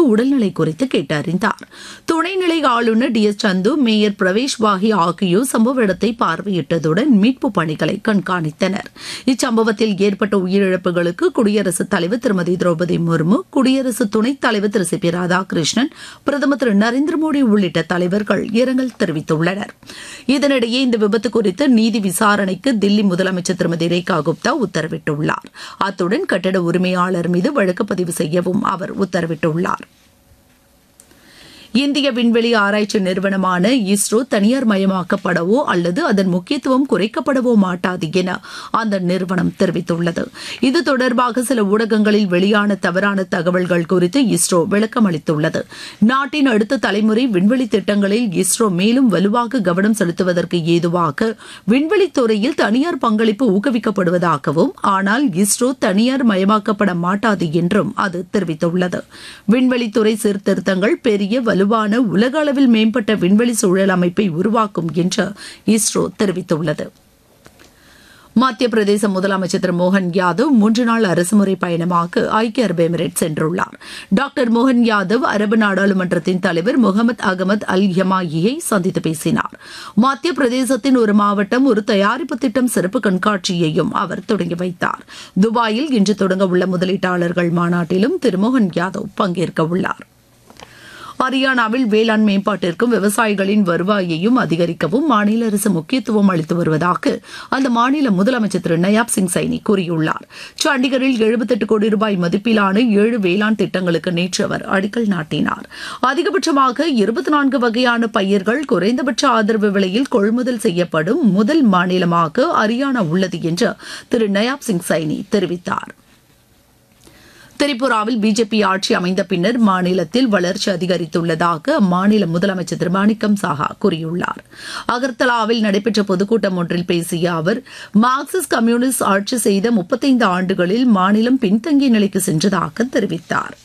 உடல்நிலை குறித்து கேட்டறிந்தார் துணைநிலை ஆளுநர் T S Sandhu mayor Pravesh Bagi ஆகியோர் சம்பவ இடத்தை பார்வையிட்டதுடன் மீட்பு பணிகளை கண்காணித்தனர் இச்சம்பவத்தில் ஏற்பட்ட உயிரிழப்புகளுக்கு குடியரசுத் தலைவர் திருமதி திரௌபதி முர்மு குடியரசு துணைத் தலைவர் திரு சி பி ராதாகிருஷ்ணன் பிரதமர் திரு நரேந்திர மோடி உள்ளிட்ட தலைவர்கள் இரங்கல் தெரிவித்துள்ளனர் இதனிடையே இந்த விபத்து குறித்து நீதி விசாரணைக்கு தில்லி முதலமைச்சர் திருமதி ரேகா குப்தா உத்தரவிட்டுள்ளார் அத்துடன் கட்டட உரிமையாளர் மீது வழக்கு பதிவு செய்யவும் அவர் உத்தரவிட்டுள்ளார் இந்திய விண்வெளி ஆராய்ச்சி நிறுவனமான இஸ்ரோ தனியார் மயமாக்கப்படவோ அல்லது அதன் முக்கியத்துவம் குறைக்கப்படவோ மாட்டாது என அந்த நிறுவனம் தெரிவித்துள்ளது இது தொடர்பாக சில ஊடகங்களில் வெளியான தவறான தகவல்கள் குறித்து இஸ்ரோ விளக்கம் அளித்துள்ளது நாட்டின் அடுத்த தலைமுறை விண்வெளி திட்டங்களில் இஸ்ரோ மேலும் வலுவாக கவனம் செலுத்துவதற்கு ஏதுவாக விண்வெளித் துறையில் தனியார் பங்களிப்பு ஊக்குவிக்கப்படுவதாகவும் ஆனால் இஸ்ரோ தனியார் மயமாக்கப்பட மாட்டாது என்றும் அது தெரிவித்துள்ளது விண்வெளித்துறை சீர்திருத்தங்கள் பெரிய வலு வலுவான உலக அளவில் மேம்பட்ட விண்வெளி சூழல் அமைப்பை உருவாக்கும் என்று இஸ்ரோ தெரிவித்துள்ளது மத்திய பிரதேச முதலமைச்சர் திரு மோகன் யாதவ் மூன்று நாள் அரசுமுறை பயணமாக ஐக்கிய அரபு எமிரேட் சென்றுள்ளார் டாக்டர் மோகன் யாதவ் அரபு நாடாளுமன்றத்தின் தலைவர் முகமது அகமது அல் யமாயியை சந்தித்து பேசினார் மத்திய பிரதேசத்தின் ஒரு மாவட்டம் ஒரு தயாரிப்பு திட்டம் சிறப்பு கண்காட்சியையும் அவர் தொடங்கி வைத்தார் துபாயில் இன்று தொடங்க உள்ள முதலீட்டாளர்கள் மாநாட்டிலும் திரு மோகன் யாதவ் பங்கேற்க உள்ளார் ஹரியானாவில் வேளாண் மேம்பாட்டிற்கும் விவசாயிகளின் வருவாயையும் அதிகரிக்கவும் மாநில அரசு முக்கியத்துவம் அளித்து வருவதாக அந்த மாநில முதலமைச்சர் திரு நயாப் சிங் சைனி கூறியுள்ளார் சண்டிகரில் எழுபத்தெட்டு கோடி ரூபாய் மதிப்பிலான ஏழு வேளாண் திட்டங்களுக்கு நேற்று அவர் அடிக்கல் நாட்டினார் அதிகபட்சமாக இருபத்தி நான்கு வகையான பயிர்கள் குறைந்தபட்ச ஆதரவு விலையில் கொள்முதல் செய்யப்படும் முதல் மாநிலமாக ஹரியானா உள்ளது என்று திரு நயாப் சிங் சைனி தெரிவித்தாா் திரிபுராவில் பிஜேபி ஆட்சி அமைந்த பின்னர் மாநிலத்தில் வளர்ச்சி அதிகரித்துள்ளதாக அம்மாநில முதலமைச்சர் திரு மாணிக்கம் சாஹா கூறியுள்ளார் அகர்தலாவில் நடைபெற்ற பொதுக்கூட்டம் ஒன்றில் பேசிய அவர் மார்க்சிஸ்ட் கம்யூனிஸ்ட் ஆட்சி செய்த முப்பத்தைந்து ஆண்டுகளில் மாநிலம் பின்தங்கிய நிலைக்கு சென்றதாக தெரிவித்தார்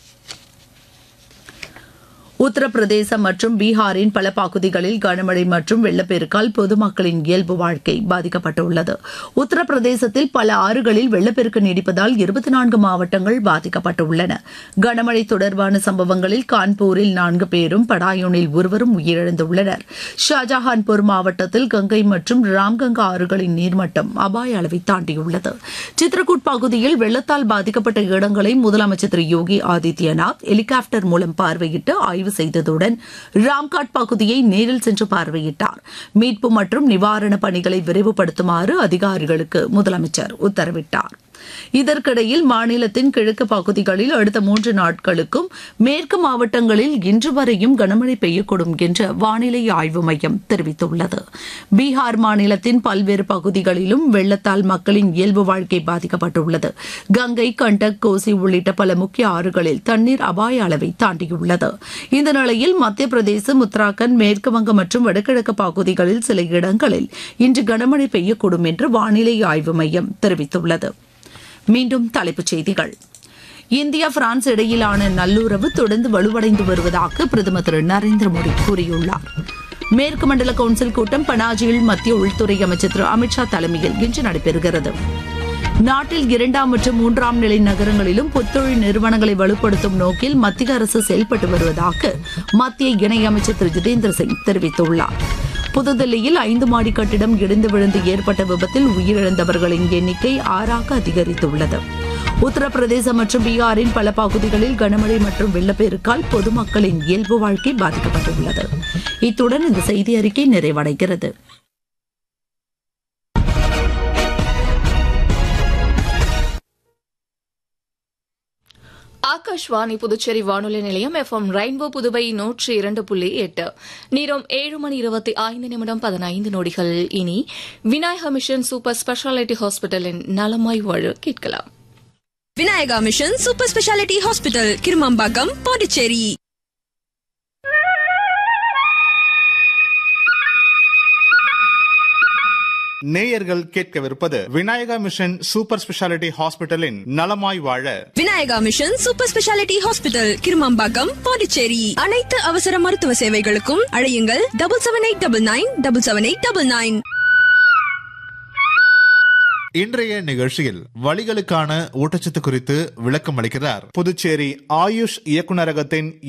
உத்தரப்பிரதேசம் மற்றும் பீகாரின் பல பகுதிகளில் கனமழை மற்றும் வெள்ளப்பெருக்கால் பொதுமக்களின் இயல்பு வாழ்க்கை பாதிக்கப்பட்டுள்ளது உத்தரப்பிரதேசத்தில் பல ஆறுகளில் வெள்ளப்பெருக்கு நீடிப்பதால் இருபத்தி நான்கு மாவட்டங்கள் பாதிக்கப்பட்டுள்ளன கனமழை தொடர்பான சம்பவங்களில் கான்பூரில் நான்கு பேரும் படாயூனில் ஒருவரும் உயிரிழந்துள்ளனர் ஷாஜஹான்பூர் மாவட்டத்தில் கங்கை மற்றும் ராம்கங்கா ஆறுகளின் நீர்மட்டம் அபாய அளவை தாண்டியுள்ளது சித்ரகூட் பகுதியில் வெள்ளத்தால் பாதிக்கப்பட்ட இடங்களை முதலமைச்சர் திரு யோகி ஆதித்யநாத் ஹெலிகாப்டர் மூலம் பார்வையிட்டு ஆய்வு ஆய்வு செய்ததுடன் ராம்காட் பகுதியை நேரில் சென்று பார்வையிட்டார் மீட்பு மற்றும் நிவாரண பணிகளை விரைவுபடுத்துமாறு அதிகாரிகளுக்கு முதலமைச்சர் உத்தரவிட்டார் இதற்கிடையில் மாநிலத்தின் கிழக்கு பகுதிகளில் அடுத்த மூன்று நாட்களுக்கும் மேற்கு மாவட்டங்களில் இன்று வரையும் கனமழை பெய்யக்கூடும் என்று வானிலை ஆய்வு மையம் தெரிவித்துள்ளது பீகார் மாநிலத்தின் பல்வேறு பகுதிகளிலும் வெள்ளத்தால் மக்களின் இயல்பு வாழ்க்கை பாதிக்கப்பட்டுள்ளது கங்கை கண்டக் கோசி உள்ளிட்ட பல முக்கிய ஆறுகளில் தண்ணீர் அபாய அளவை தாண்டியுள்ளது இந்த நிலையில் மத்திய பிரதேசம் உத்தராகண்ட் மேற்கு வங்கம் மற்றும் வடகிழக்கு பகுதிகளில் சில இடங்களில் இன்று கனமழை பெய்யக்கூடும் என்று வானிலை ஆய்வு மையம் தெரிவித்துள்ளது மீண்டும் தலைப்புச் செய்திகள் இந்தியா பிரான்ஸ் இடையிலான நல்லுறவு தொடர்ந்து வலுவடைந்து வருவதாக பிரதமர் திரு நரேந்திர மோடி கூறியுள்ளார் மேற்கு மண்டல கவுன்சில் கூட்டம் பனாஜியில் மத்திய உள்துறை அமைச்சர் திரு அமித்ஷா தலைமையில் இன்று நடைபெறுகிறது நாட்டில் இரண்டாம் மற்றும் மூன்றாம் நிலை நகரங்களிலும் புத்தொழில் நிறுவனங்களை வலுப்படுத்தும் நோக்கில் மத்திய அரசு செயல்பட்டு வருவதாக மத்திய இணையமைச்சர் திரு ஜிதேந்திர சிங் தெரிவித்துள்ளார் புதுதில்லியில் ஐந்து மாடி கட்டிடம் இடிந்து விழுந்து ஏற்பட்ட விபத்தில் உயிரிழந்தவர்களின் எண்ணிக்கை ஆறாக அதிகரித்துள்ளது உத்தரப்பிரதேசம் மற்றும் பீகாரின் பல பகுதிகளில் கனமழை மற்றும் வெள்ளப்பெருக்கால் பொதுமக்களின் இயல்பு வாழ்க்கை பாதிக்கப்பட்டுள்ளது இத்துடன் இந்த செய்தி அறிக்கை நிறைவடைகிறது ஆகாஷ்வாணி புதுச்சேரி வானொலி நிலையம் எஃப்எம் ரெயின்போ புதுவை நூற்றி இரண்டு புள்ளி எட்டு நேரம் ஏழு மணி இருபத்தி ஐந்து நிமிடம் பதினைந்து நொடிகள் இனி விநாயக மிஷன் சூப்பர் ஸ்பெஷாலிட்டி ஹாஸ்பிட்டலின் நலமாய் வாழ கேட்கலாம் Vinayaka mission super speciality hospital Kirumampakkam Pondicherry நேயர்கள் கேட்கவிருப்பது விநாயகா மிஷன் சூப்பர் ஸ்பெஷாலிட்டி ஹாஸ்பிட்டலின் நலமாய் வாழ Vinayaka mission super speciality hospital Kirumampakkam Pondicherry அனைத்து அவசர மருத்துவ சேவைகளுக்கும் அழையுங்கள் double seven eight double nine double seven eight double nine இன்றைய நிகழ்ச்சியில் வலிகளுக்கான ஊட்டச்சத்து குறித்து விளக்கம் அளிக்கிறார் புதுச்சேரி ஆயுஷ் இயக்குநரகத்தின்